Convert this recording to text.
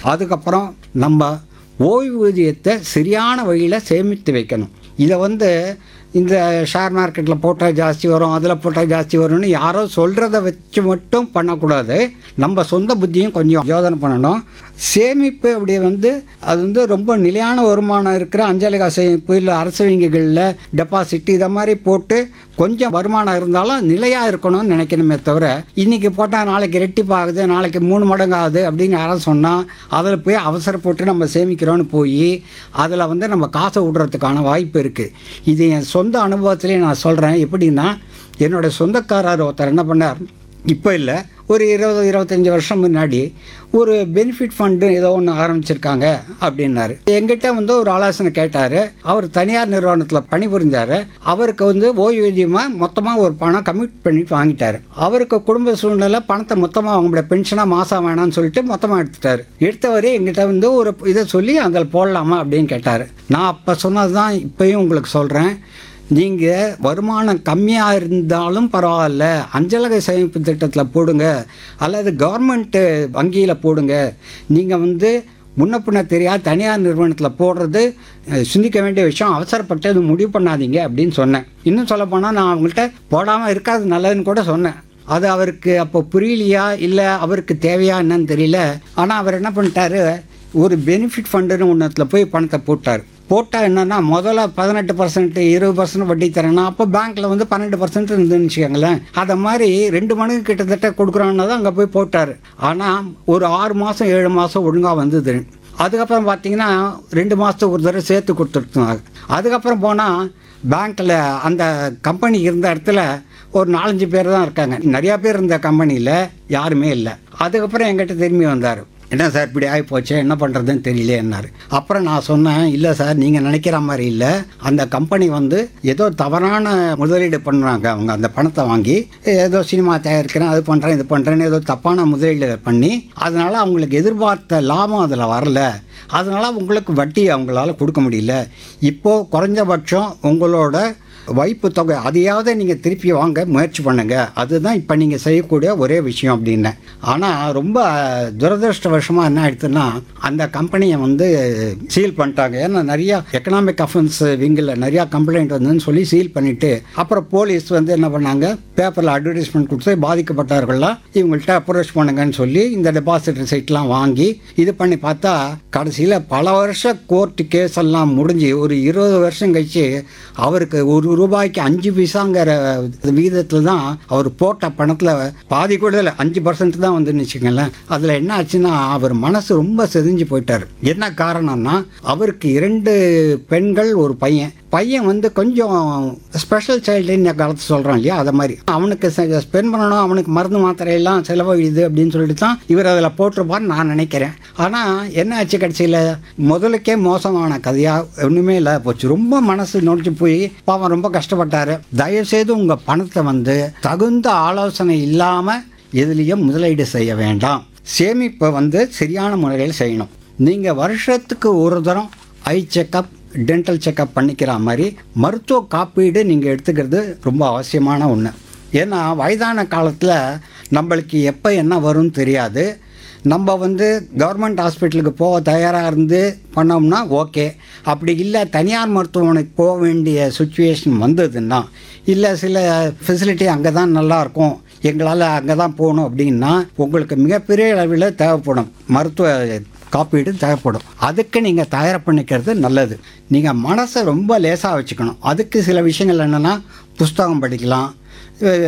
அதுக்கப்புறம் நம்ம ஓய்வூதியத்தை சரியான வழியில் சேமித்து வைக்கணும் இதை வந்து இந்த ஷேர் மார்க்கெட்டில் போட்டால் ஜாஸ்தி வரும் அதில் போட்டால் ஜாஸ்தி வரும்னு யாரோ சொல்கிறத வச்சு மட்டும் பண்ணக்கூடாது நம்ம சொந்த புத்தியும் கொஞ்சம் யோசனை பண்ணணும் சேமிப்பு அப்படி வந்து அது வந்து ரொம்ப நிலையான வருமானம் இருக்கிற அஞ்சலக சேமிப்பு இல்லை அரசு வங்கிகளில் டெபாசிட் இதை மாதிரி போட்டு கொஞ்சம் வருமானம் இருந்தாலும் நிலையாக இருக்கணும்னு நினைக்கணுமே தவிர இன்றைக்கி போட்டால் நாளைக்கு ரெட்டிப்பாகுது நாளைக்கு மூணு மடங்கு ஆகுது அப்படின்னு யாரும் சொன்னால் அதில் போய் அவசரப்பட்டு நம்ம சேமிக்கிறோன்னு போய் அதில் வந்து நம்ம காசை விடுறதுக்கான வாய்ப்பு இருக்குது இது என் சொந்த அனுபவத்திலே நான் சொல்கிறேன் எப்படின்னா என்னோட சொந்தக்காரர் ஒருத்தர் என்ன பண்ணார் இப்போ இல்லை ஒரு இருபது இருபத்தஞ்சி வருஷம் முன்னாடி ஒரு பெனிஃபிட் ஃபண்டு ஏதோ ஒன்று ஆரம்பிச்சிருக்காங்க அப்படின்னாரு எங்கிட்ட வந்து ஒரு ஆலோசனை கேட்டார் அவர் தனியார் நிறுவனத்தில் பணிபுரிஞ்சார் அவருக்கு வந்து ஓய்வூதியமாக மொத்தமாக ஒரு பணம் கமிட் பண்ணி வாங்கிட்டார் அவருக்கு குடும்ப சூழ்நிலை பணத்தை மொத்தமாக அவங்களோட பென்ஷனாக மாதம் வேணாம்னு சொல்லிட்டு மொத்தமாக எடுத்துட்டார் எடுத்தவரே எங்கிட்ட வந்து ஒரு இதை சொல்லி அதில் போடலாமா அப்படின்னு கேட்டார் நான் அப்போ சொன்னது தான் இப்போயும் உங்களுக்கு சொல்கிறேன் நீங்கள் வருமானம் கம்மியாக இருந்தாலும் பரவாயில்ல அஞ்சலக சேமிப்பு திட்டத்தில் போடுங்க அல்லது கவர்மெண்ட்டு வங்கியில் போடுங்க நீங்கள் வந்து முன்ன பின்ன தெரியாத தனியார் நிறுவனத்தில் போடுறது அஹ், சிந்திக்க வேண்டிய விஷயம் அவசரப்பட்டு அது முடிவு பண்ணாதீங்க அப்படின்னு சொன்னேன் இன்னும் சொல்லப்போனால் நான் அவங்கள்ட்ட போடாமல் இருக்காது நல்லதுன்னு கூட சொன்னேன் அது அவருக்கு அப்போ புரியலையா இல்லை அவருக்கு தேவையா என்னன்னு தெரியல ஆனால் அவர் என்ன பண்ணிட்டாரு ஒரு பெனிஃபிட் ஃபண்டுன்னு ஒன்றத்தில் போய் பணத்தை போட்டார் போட்டால் என்னன்னா முதல்ல பதினெட்டு பர்சன்ட் இருபது பர்சன்ட் வட்டி தரேன்னா அப்போ பேங்க்கில் வந்து பன்னெண்டு பர்சன்ட் இருந்துன்னு வச்சுக்கோங்களேன் அதை மாதிரி ரெண்டு மடங்கு கிட்டத்தட்ட கொடுக்குறான்னு தான் அங்கே போய் போட்டார் ஆனால் ஒரு ஆறு மாதம் ஏழு மாதம் ஒழுங்காக வந்தது அதுக்கப்புறம் பார்த்தீங்கன்னா ரெண்டு மாதத்துக்கு ஒரு தடவை சேர்த்து கொடுத்துருந்தாங்க அதுக்கப்புறம் போனால் பேங்க்கில் அந்த கம்பெனி இருந்த இடத்துல ஒரு நாலஞ்சு பேர் தான் இருக்காங்க நிறையா பேர் இருந்த கம்பெனியில் யாருமே இல்லை அதுக்கப்புறம் என்கிட்ட திரும்பி வந்தார் என்ன சார் இப்படி ஆகி போச்சு என்ன பண்ணுறதுன்னு தெரியலையேன்னாரு அப்புறம் நான் சொன்னேன் இல்லை சார் நீங்கள் நினைக்கிற மாதிரி இல்லை அந்த கம்பெனி வந்து ஏதோ தவறான முதலீடு பண்ணுறாங்க அவங்க அந்த பணத்தை வாங்கி ஏதோ சினிமா தயாரிக்கிறேன் அது பண்ணுறேன் இது பண்ணுறேன்னு ஏதோ தப்பான முதலீடு பண்ணி அதனால அவங்களுக்கு எதிர்பார்த்த லாபம் அதில் வரல அதனால உங்களுக்கு வட்டி அவங்களால கொடுக்க முடியல இப்போது குறைஞ்சபட்சம் உங்களோட வைப்பு தொகை அதையாவது நீங்கள் திருப்பி வாங்க முயற்சி பண்ணுங்க அதுதான் இப்போ நீங்கள் செய்யக்கூடிய ஒரே விஷயம் அப்படின்னேன் ஆனால் ரொம்ப துரதிருஷ்டவசமாக என்ன ஆயிடுச்சுன்னா அந்த கம்பெனியை வந்து சீல் பண்ணிட்டாங்க ஏன்னா நிறையா எக்கனாமிக் அஃபென்ஸ் விங்கில் நிறையா கம்ப்ளைண்ட் வந்துன்னு சொல்லி சீல் பண்ணிட்டு அப்புறம் போலீஸ் வந்து என்ன பண்ணாங்க பேப்பரில் அட்வர்டைஸ்மெண்ட் கொடுத்து பாதிக்கப்பட்டவர்கள்லாம் இவங்கள்ட்ட அப்ரோச் பண்ணுங்கன்னு சொல்லி இந்த டெபாசிட் ரிசைட்லாம் வாங்கி இது பண்ணி பார்த்தா கடைசியில் பல வருஷ கோர்ட்டு கேஸ் எல்லாம் முடிஞ்சு ஒரு இருபது வருஷம் கழிச்சு அவருக்கு ஒரு ரூபாய்க்கு அஞ்சு பைசாங்கிற விகிதத்தில் தான் அவர் போட்ட பணத்தில் பாதி கூட இல்லை அஞ்சு பர்சன்ட் தான் வந்துன்னு வச்சுக்கோங்களேன் அதில் என்ன ஆச்சுன்னா அவர் மனசு ரொம்ப செதிஞ்சு போயிட்டார் என்ன காரணம்னா அவருக்கு இரண்டு பெண்கள் ஒரு பையன் பையன் வந்து கொஞ்சம் ஸ்பெஷல் சைல்டுன்னு காலத்து சொல்கிறோம் இல்லையா அதை மாதிரி அவனுக்கு ஸ்பெண்ட் பண்ணணும் அவனுக்கு மருந்து மாத்திரையெல்லாம் செலவழியுது அப்படின்னு சொல்லிட்டு தான் இவர் அதில் போட்டிருப்பார்னு நான் நினைக்கிறேன் ஆனால் என்ன ஆச்சு கடைசியில் முதலுக்கே மோசமான கதையாக ஒன்றுமே இல்லை போச்சு ரொம்ப மனசு நொடிச்சு போய் பாவம் ரொம்ப கஷ்டப்பட்டாரு தயவுசெய்து உங்கள் பணத்தை வந்து தகுந்த ஆலோசனை இல்லாமல் எதுலேயும் முதலீடு செய்ய வேண்டாம் சேமிப்பை வந்து சரியான முறையில் செய்யணும் நீங்கள் வருஷத்துக்கு ஒரு தரம் ஐ செக்கப் டென்டல் செக்கப் பண்ணிக்கிற மாதிரி மருத்துவ காப்பீடு நீங்கள் எடுத்துக்கிறது ரொம்ப அவசியமான ஒன்று ஏன்னா வயதான காலத்தில் நம்மளுக்கு எப்போ என்ன வரும்னு தெரியாது நம்ம வந்து கவர்மெண்ட் ஹாஸ்பிட்டலுக்கு போக தயாராக இருந்து பண்ணோம்னா ஓகே அப்படி இல்லை தனியார் மருத்துவமனைக்கு போக வேண்டிய சுச்சுவேஷன் வந்ததுன்னா இல்லை சில ஃபெசிலிட்டி அங்கே தான் நல்லாயிருக்கும் எங்களால் அங்கே தான் போகணும் அப்படின்னா உங்களுக்கு மிகப்பெரிய அளவில் தேவைப்படும் மருத்துவ காப்பீடு தேவைப்படும் அதுக்கு நீங்கள் தயார் பண்ணிக்கிறது நல்லது நீங்கள் மனசை ரொம்ப லேசாக வச்சுக்கணும் அதுக்கு சில விஷயங்கள் என்னென்னா புஸ்தகம் படிக்கலாம்